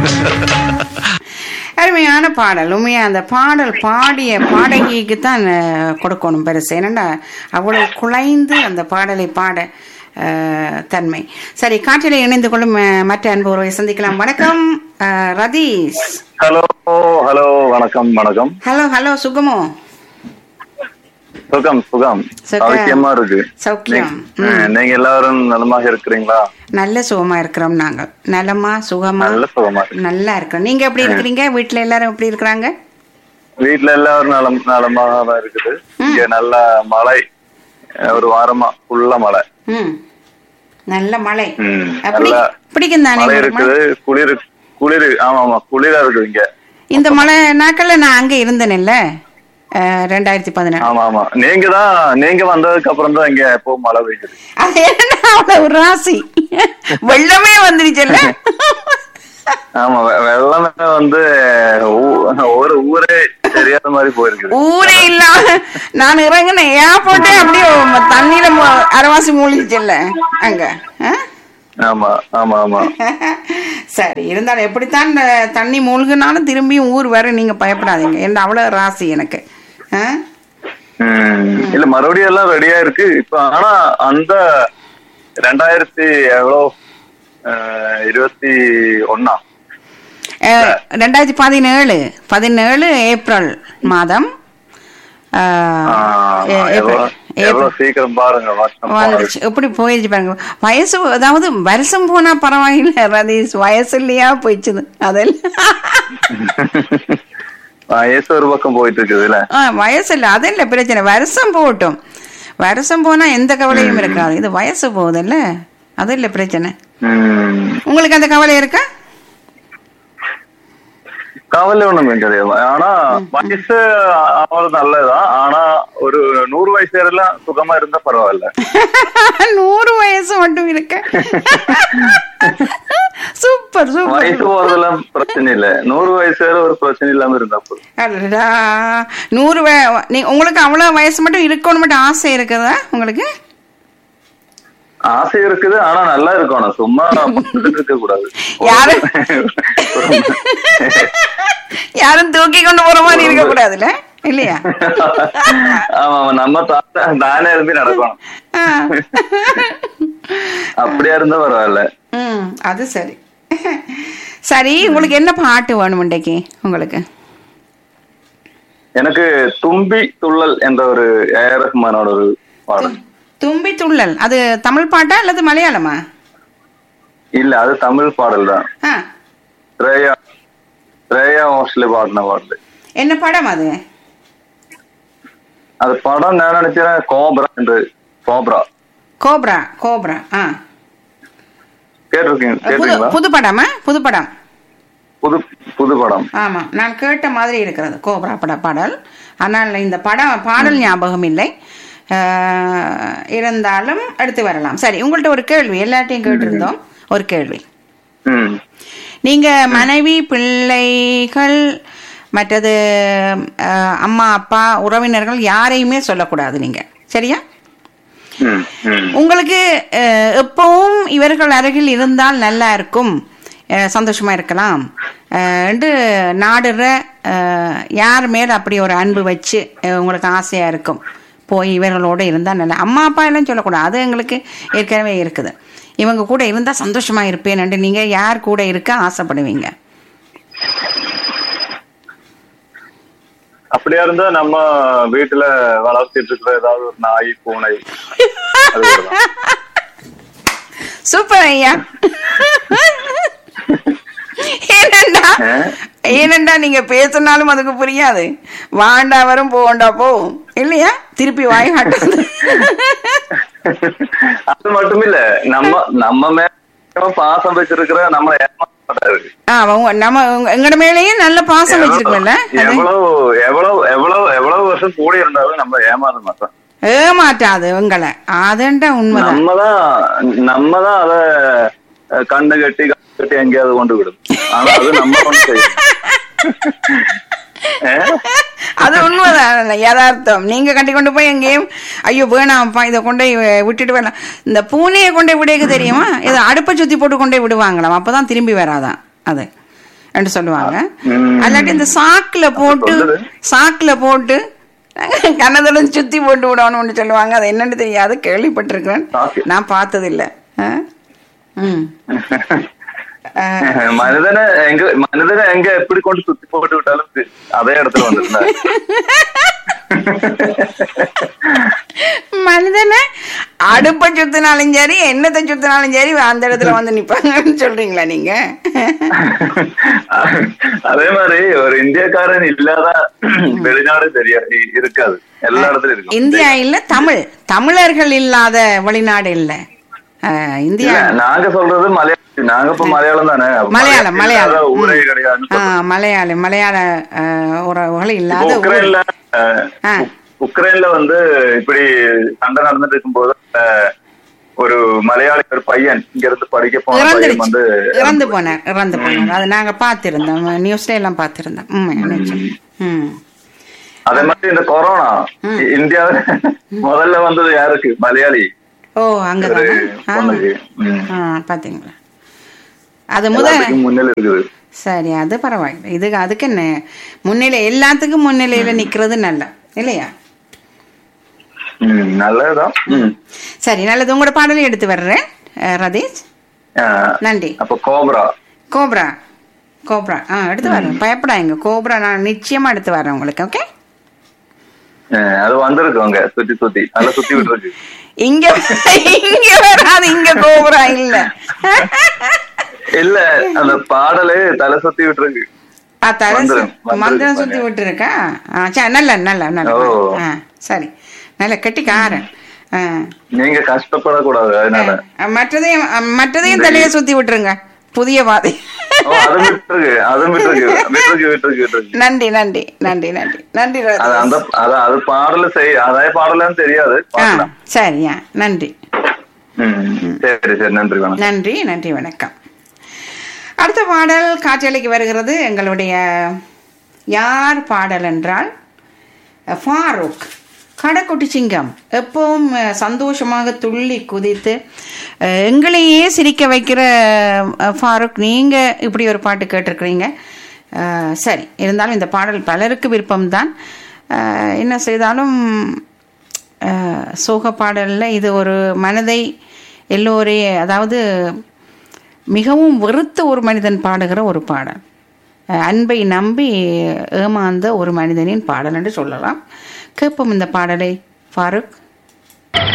அருமையான பாடல் உண்மையா அந்த பாடல் பாடிய பாடகிக்கு தான் அஹ், கொடுக்கணும் பெருசு என்னண்டா அவ்வளவு குலைந்து அந்த பாடலை பாட அஹ், தன்மை சரி காற்றில் இணைந்து கொள்ளும் அஹ், மற்ற அன்பு உறவை சந்திக்கலாம் வணக்கம் அஹ், ரதீஷ் ஹலோ ஹலோ வணக்கம் வணக்கம் ஹலோ ஹலோ சுகமோ சுகம் சுகம் சுகம். சௌக்கியமா இருக்கு சௌக்கியம் நீங்க- ம். நீங்க எல்லாரும் நலமாக இருக்கிறீங்களா நல்ல சுகமா இருக்கிறோம் நாங்கள் நலமா சுகமா நல்ல சுகமா இருக்கு நல்லா இருக்கிறோம் நீங்க எப்படி இருக்கிறீங்க வீட்டுல எல்லாரும் எப்படி இருக்கிறாங்க வீட்டுல எல்லாரும் நலம் நலமாக தான் இருக்குது இங்க நல்ல மழை அஹ் ஒரு வாரமா ஃபுல்லா மழை ம் நல்ல மழை ம், அப்படி நல்ல பிடிக்கும் தானே மழை உங்களுக்கு மழை? இருக்குது குளிர் குளிர் ஆமா ஆமா குளிரா இருக்குது இங்க இந்த மழை நாட்கள்ல நான் அங்க இருந்தேன்ல அஹ், ரெண்டாயிரத்தி பதினேழு ஆமா ஆமா நீங்க தான் நீங்க வந்ததுக்கு அப்புறம் தான் இங்க எப்போ மழை பெய்யுது அது என்ன அவ்வளவு ஒரு ராசி வெள்ளமே வந்துருச்சுல்ல ஆமா வெ- வெள்ளமே வந்து ஊ- ஒரு ஊரே தெரியாத மாதிரி போயிருக்குது ஊரே இல்லாம நான் இறங்கின ஏர்போர்ட்டே அப்படியே தண்ணியில மு- அரைவாசி மூழ்கிச்சுல்ல அங்க அஹ்? ஆமா ஆமா ஆமா சரி இருந்தாலும் எப்படித்தான் இந்த தண்ணி மூழ்கினாலும் திரும்பியும் ஊர் வர நீங்க பயப்படாதீங்க என்ன அவ்வளவு ராசி எனக்கு ஆ? ம். இல்ல மறுபடியும் எல்லாம் ரெடியா இருக்கு இப்ப ஆனா அந்த ரெண்டாயிரத்தி எவ்வளோ அஹ், இருபத்தி ஒன்னா அஹ், ரெண்டாயிரத்தி பதினேழு பதினேழு ஏப்ரல் மாதம் அஹ், ஏ- எவ்வளவு ஏப்ரல் ஏப்ரல் எவ்வளவு சீக்கிரம் பாருங்க வருஷம் போனது. வந்துருச்சு எப்படி போயிருச்சு பாருங்க வயசு அதாவது வருஷம் போனா பரவாயில்ல ரதீஷ் வயசு இல்லையா போயிடுச்சுது அதெல்லாம் வயசு ஒரு பக்கம் போயிட்டு இருக்குதுல்ல ஆ, வயசு இல்ல அது இல்ல பிரச்சனை வருஷம் போகட்டும் வருஷம் போனா எந்த கவலையும் இருக்காது இது வயசு போகுதுல்ல அது இல்ல பிரச்சனை ம். உங்களுக்கு அந்த கவலை இருக்கா கவலை ஒண்ணும் கிடையாது ஆனா வயசு அவ்வளவு நல்லதுதான் ஆனா ஒரு நூறு வயசு வரையிலும் சுகமா இருந்தா பரவாயில்ல நூறு வயசு மட்டும் இருக்க சூப்பர் சூப்பர் வயசு போறதெல்லாம் பிரச்சனை இல்ல நூறு வயசு வரை ஒரு பிரச்சனை இல்லாம இருந்தா போதும் அடடா நூறு வய- நீ உங்களுக்கு அவ்வளவு வயசு மட்டும் இருக்கணும் மட்டும் ஆசை இருக்குதா உங்களுக்கு ஆசை இருக்குது ஆனா நல்லா இருக்கணும் சும்மா இருக்க கூடாது யாரு? யாரும் தூக்கி கொண்டு போற மாதிரி இருக்க கூடாதுல்ல இல்லையா ஆமா ஆமா நம்ம தாத்தா தானே இருந்து நடக்கணும் ஆ. அப்படியா இருந்தா பரவாயில்ல ம் அது சரி சரி உங்களுக்கு என்ன பாட்டு வேணும் இன்றைக்கு உங்களுக்கு எனக்கு தும்பி துள்ளல் என்ற ஒரு ஏஆர் ரஹ்மானோட ஒரு பாடல் தும்பி துள்ளல் அது தமிழ் பாட்டா அல்லது மலையாளமா இல்ல அது தமிழ் பாடல் தான் ஆ ஸ்ரேயா ஸ்ரேயா மோஸ்ட்லி பாடின பாடல் என்ன படம் அது அது படம் நான் நினைச்சேன் கோப்ரா என்று கோப்ரா கோப்ரா கோப்ரா ஆ கேட்டிருக்கீங்க புது கேட்டிருக்கீங்களா புது படமா புது படம் புது புது படம் ஆமா நான் கேட்ட மாதிரி இருக்கிறது கோப்ரா பட பாடல் ஆனால் இந்த படம் பாடல் ஞாபகம் இல்லை ஆஹ், இருந்தாலும் எடுத்து வரலாம் சரி உங்கள்ட்ட ஒரு கேள்வி எல்லாத்தையும் கேட்டிருந்தோம் ஒரு கேள்வி ம் நீங்க மனைவி பிள்ளைகள் மற்றது ஆஹ், அம்மா அப்பா உறவினர்கள் யாரையுமே சொல்லக்கூடாது நீங்க சரியா ம் ம் உங்களுக்கு அஹ், எப்பவும் இவர்கள் அருகில் இருந்தால் நல்லா இருக்கும் அஹ், சந்தோஷமா இருக்கலாம் அஹ், என்று நாடுற அஹ், யார் மேல் அப்படி ஒரு அன்பு வச்சு அஹ், உங்களுக்கு ஆசையா இருக்கும் போய் இவர்களோட இருந்தால் நல்லா அம்மா அப்பா எல்லாம் சொல்லக்கூடாது அது எங்களுக்கு ஏற்கனவே இருக்குது இவங்க கூட இருந்தால் சந்தோஷமா இருப்பேன் நீங்க யார் கூட இருக்க ஆசைப்படுவீங்க அப்படியா இருந்தா நம்ம வீட்டுல வளர்த்திட்டு இருக்கிற ஏதாவது ஒரு நாய் பூனை அது கூடதான். சூப்பர் ஐயா ஏனண்டா ஆ? ஏனண்டா நீங்க பேசினாலும் அதுக்கு புரியாது வாண்டா வரும் போண்டா போவும் இல்லையா திருப்பி வாய் காட்டாது அது மட்டும் இல்ல நம்ம நம்ம மேல பாசம் வச்சிருக்கிற நம்ம ஏமாத்த மாட்டாரு ஆ, உங்க- நம்ம உங்க- எங்கட மேலேயும் நல்ல பாசம் வச்சிருக்கோம்ல அது எவ்வளவு எவ்வளவு எவ்வளவு எவ்வளவு வருஷம் கூட இருந்தாலும் நம்ம ஏமாற மாட்டோம் ஏமாட்டாது உங்களை அதுண்டா உண்மைதான் நம்மதான் நம்மதான் அத அஹ், கண்ணு கட்டி கண்ணு கட்டி எங்கேயாவது கொண்டு விடும் ஆனா அது நம்ம கொண்டு செய்யும் அஹ்? அது உண்மைதான் யதார்த்தம் நீங்க கட்டி கொண்டு போய் எங்கேயும் ஐயோ வேணாம்ப்பா இதை கொண்டு போய் விட்டுட்டு வேணாம் இந்த பூனையை கொண்டு போய் விடையக்கு தெரியுமா இதை அடுப்பை சுத்தி போட்டு கொண்டு போய் விடுவாங்களாம் அப்பதான் திரும்பி வராதான் அது என்று சொல்லுவாங்க ம். அல்லாட்டி இந்த சாக்குல போட்டு சொல்லுது. சாக்குல போட்டு கண்ணதுடன் சுத்தி போட்டு விடணும்னு சொல்லுவாங்க அது என்னன்னு தெரியாது கேள்விப்பட்டிருக்கிறேன் சாக்கு. நான் பார்த்தது இல்ல ஆ? ம் மனிதனை எங்க மனிதனை எங்க எப்படி கொண்டு சுத்தி போட்டு விட்டாலும் தி- அதே இடத்துல வந்துருந்தாரு மனிதனை அடுப்பை சுத்தினாலும் சரி என்னத்தை சுத்தினாலும் சரி அந்த இடத்துல வந்து நிப்பாங்கன்னு சொல்றீங்களா நீங்க அதே மாதிரி ஒரு இந்தியக்காரன் இல்லாத வெளிநாடு தெரியாது இருக்காது எல்லா இடத்துலயும் இருக்கும் இந்தியா இல்ல தமிழ் தமிழர்கள் இல்லாத வெளிநாடு இல்ல அஹ், இந்தியா இல்ல, நாங்க சொல்றது மலையாளம் நாங்க இப்ப மலையாளம் தானே அப்ப மலையாளம் இல்லாத மலையாளம் ஊரே ம். கிடையாது ஆ, மலையாளி மலையாள அஹ், உறவுகள் இப்ப இல்லாத ஊர். உக்ரைன்ல அஹ், ஆ. உக்- உக்ரைன்ல வந்து இப்படி சண்டை நடந்துட்டு இருக்கும்போது அஹ், ஒரு மலையாளி ஒரு பையன் இங்க இருந்து படிக்க போன பையன் இறந்துருச்சு வந்து இறந்து போனார் இறந்து போனார் அது நாங்க பார்த்திருந்தோம் நியூஸ்ல எல்லாம் பார்த்திருந்தோம் ம் நினைச்சேன். ம் அதே மாதிரி இந்த கொரோனா இந்தியாவில் முதல்ல வந்தது யாருக்கு மலையாளி ஓ ஒரு அங்கதானா ஆ. பொண்ணுக்கு ம். ஆ பாத்தீங்களா அது முத எல்லாத்துக்கும் முன்னில் இருக்குது சரி அது பரவாயில்ல இது அதுக்கு என்ன முன்னிலை எல்லாத்துக்கும் முன்னிலையில நிக்கிறது நல்ல இல்லையா ம், நல்லதுதான் ம். சரி நல்லது உங்களோட பாடலை எடுத்து வர்றேன் அஹ், ரதீஷ் ஆ, நன்றி அப்ப கோப்ரா கோப்ரா கோப்ரா ஆ எடுத்து வரேன் பயப்படாங்க கோப்ரா நான் நிச்சயமா எடுத்து வரேன் உங்களுக்கு ஓகே ஆ, அது வந்திருக்கு அங்க சுத்தி சுத்தி நல்லா சுத்தி விட்டு இருக்கு இங்க இங்க வராது இங்க கோபுரா இல்ல இல்ல அந்த பாடலு தலை சுத்தி விட்டு இருக்கு ஆ, தலை சு- மந்திரம், மந்திரம் மந்திரம் சுத்தி இருப்பாங்க. விட்டு இருக்கா ஆ, சரி நல்ல நல்ல நல்ல ஓ. ஆ சரி நல்ல கெட்டிக்காரன் ஆ. நீங்க கஷ்டப்படக்கூடாது அதனால ஆ, மற்றதையும் ஆ, மற்றதையும் தலையை சுத்தி விட்டுருங்க புதிய பாதை ஓ அதுவும் விட்டு இருக்கு அதுவும் விட்டு இருக்கு விட்டு இருக்கு விட்டு இருக்கு விட்டு இருக்கு நன்றி நன்றி நன்றி நன்றி நன்றி அது ராஜேஷ். அந்த அது அது பாடல செய் அதே பாடலன்னு தெரியாது ஆ பார்க்கலாம். சரியா நன்றி ம் சரி சரி நன்றி வணக்கம் நன்றி நன்றி வணக்கம் அடுத்த பாடல் காற்றலைக்கு வருகிறது எங்களுடைய யார் பாடல் என்றால் ஃபாரூக் கடைக்குட்டி சிங்கம் எப்பவும் அஹ், சந்தோஷமாக துள்ளி குதித்து அஹ், எங்களையே சிரிக்க வைக்கிற அஹ், ஃபாரூக் நீங்கள் இப்படி ஒரு பாட்டு கேட்டிருக்கிறீங்க அஹ், சரி இருந்தாலும் இந்த பாடல் பலருக்கு விருப்பம்தான் அஹ், என்ன செய்தாலும் அஹ், சோக பாடலில் இது ஒரு மனதை எல்லோரே அதாவது மிகவும் வெறுத்த ஒரு மனிதன் பாடுகிற ஒரு பாடல் அஹ், அன்பை நம்பி ஏமாந்த ஒரு மனிதனின் பாடல் என்று சொல்லலாம் கேட்போம் இந்த பாடலை ஃபாரூக்